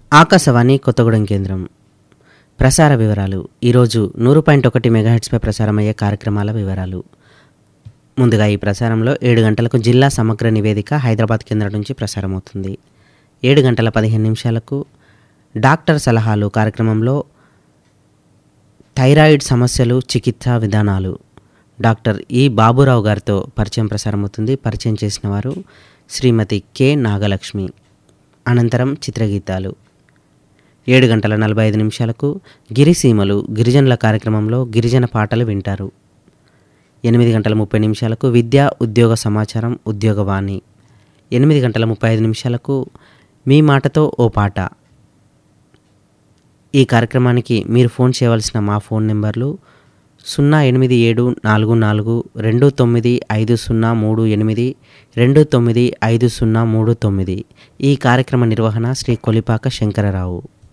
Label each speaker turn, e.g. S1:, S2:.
S1: ఆకాశవాణి కొత్తగూడెం కేంద్రం ప్రసార వివరాలు ఈరోజు నూరు పాయింట్ ఒకటి మెగాహెట్స్పై ప్రసారమయ్యే కార్యక్రమాల వివరాలు ముందుగా ఈ ప్రసారంలో ఏడు గంటలకు జిల్లా సమగ్ర నివేదిక హైదరాబాద్ కేంద్రం నుంచి ప్రసారమవుతుంది ఏడు గంటల పదిహేను నిమిషాలకు డాక్టర్ సలహాలు కార్యక్రమంలో థైరాయిడ్ సమస్యలు చికిత్సా విధానాలు డాక్టర్ ఈ బాబురావు గారితో పరిచయం ప్రసారమవుతుంది పరిచయం చేసిన వారు శ్రీమతి కె నాగలక్ష్మి అనంతరం చిత్రగీతాలు ఏడు గంటల నలభై ఐదు నిమిషాలకు గిరిసీమలు గిరిజనుల కార్యక్రమంలో గిరిజన పాటలు వింటారు ఎనిమిది గంటల ముప్పై నిమిషాలకు విద్యా ఉద్యోగ సమాచారం ఉద్యోగవాణి ఎనిమిది గంటల ముప్పై ఐదు నిమిషాలకు మీ మాటతో ఓ పాట ఈ కార్యక్రమానికి మీరు ఫోన్ చేయవలసిన మా ఫోన్ నెంబర్లు సున్నా ఎనిమిది ఏడు నాలుగు నాలుగు రెండు తొమ్మిది ఐదు సున్నా మూడు ఎనిమిది రెండు తొమ్మిది ఐదు సున్నా మూడు తొమ్మిది ఈ కార్యక్రమ నిర్వహణ శ్రీ కొలిపాక శంకరరావు